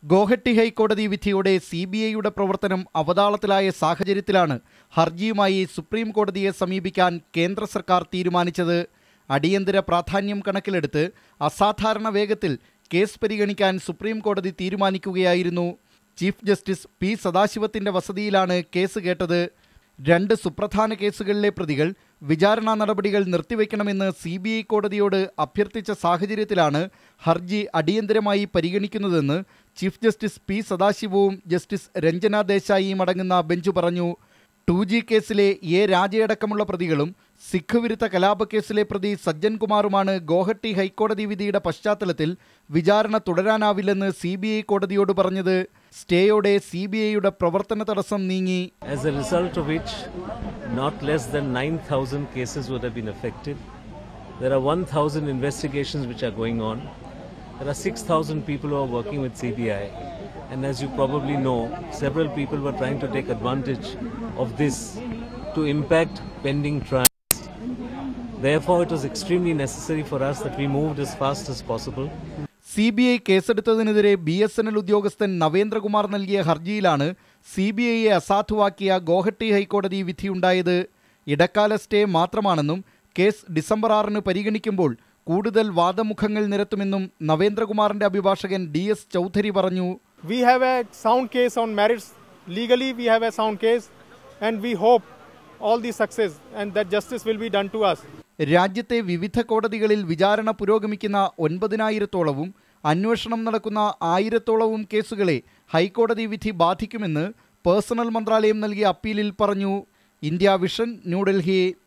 ഗോഹട്ടി ഹൈക്കോടതി വിധിയോടെ C B ഐയുടെ പ്രവർത്തനം അവതാളത്തിലായ സാഹചര്യത്തിലാണ് ഹർജിയുമായി സുപ്രീം കോടതിയെ സമീപിക്കാൻ കേന്ദ്ര സർക്കാർ തീരുമാനിച്ചത് അടിയന്തര പ്രാധാന്യം കണക്കിലെടുത്ത് അസാധാരണ വേഗത്തിൽ കേസ് പരിഗണിക്കാൻ സുപ്രീം കോടതി തീരുമാനിക്കുകയായിരുന്നു ചീഫ് ജസ്റ്റിസ് പി സദാശിവത്തിന്റെ വസതിയിലാണ് കേസ് കേട്ടത് രണ്ട് സുപ്രധാന കേസുകളിലെ പ്രതികൾ വിചാരണാ നടപടികൾ നിർത്തിവെക്കണമെന്ന് സി ബി ഐ കോടതിയോട് അഭ്യർത്ഥിച്ച സാഹചര്യത്തിലാണ് ഹർജി അടിയന്തരമായി പരിഗണിക്കുന്നതെന്ന് ചീഫ് ജസ്റ്റിസ് പി സദാശിവവും ജസ്റ്റിസ് രഞ്ജന ദേശായിയും അടങ്ങുന്ന ബെഞ്ച് പറഞ്ഞു ടു ജി കേസിലെ എ രാജയടക്കമുള്ള പ്രതികളും സിഖ് വിരുദ്ധ കലാപക്കേസിലെ പ്രതി സജ്ജൻ കുമാറുമാണ് ഗോഹട്ടി ഹൈക്കോടതി വിധിയുടെ പശ്ചാത്തലത്തിൽ വിചാരണ തുടരാനാവില്ലെന്ന് സി ബി ഐ കോടതിയോട് പറഞ്ഞത് സ്റ്റേയോടെ സി ബി ഐയുടെ പ്രവർത്തന തടസ്സം നീങ്ങി as a result of which not less than 9,000 cases would have been affected. There are 1,000 investigations which are going on. There are 6,000 people who are working with CBI. And as you probably know, several people were trying to take advantage of this to impact pending trials. Therefore, it was extremely necessary for us that we moved as fast as possible. C B I കേസെടുത്തതിനെതിരെ B S N L ഉദ്യോഗസ്ഥൻ നവേന്ദ്രകുമാർ നൽകിയ ഹർജിയിലാണ് C B ഐയെ അസാധുവാക്കിയ ഗോഹട്ടി ഹൈക്കോടതി വിധിയുണ്ടായത് ഇടക്കാല stay മാത്രമാണെന്നും case December ആറിന് പരിഗണിക്കുമ്പോൾ കൂടുതൽ വാദമുഖങ്ങൾ നിരത്തുമെന്നും നവേന്ദ്രകുമാറിന്റെ അഭിഭാഷകൻ ഡി എസ് ചൗധരി പറഞ്ഞു We have a sound case on merits. Legally, we have a sound case, and we hope all the success and that justice will be done to us. രാജ്യത്തെ വിവിധ കോടതികളിൽ വിചാരണ പുരോഗമിക്കുന്ന ഒൻപതിനായിരത്തോളവും അന്വേഷണം നടക്കുന്ന ആയിരത്തോളവും കേസുകളെ ഹൈക്കോടതി വിധി ബാധിക്കുമെന്ന് പേഴ്സണൽ മന്ത്രാലയം നൽകിയ അപ്പീലിൽ പറഞ്ഞു ഇന്ത്യ വിഷൻ ന്യൂഡൽഹി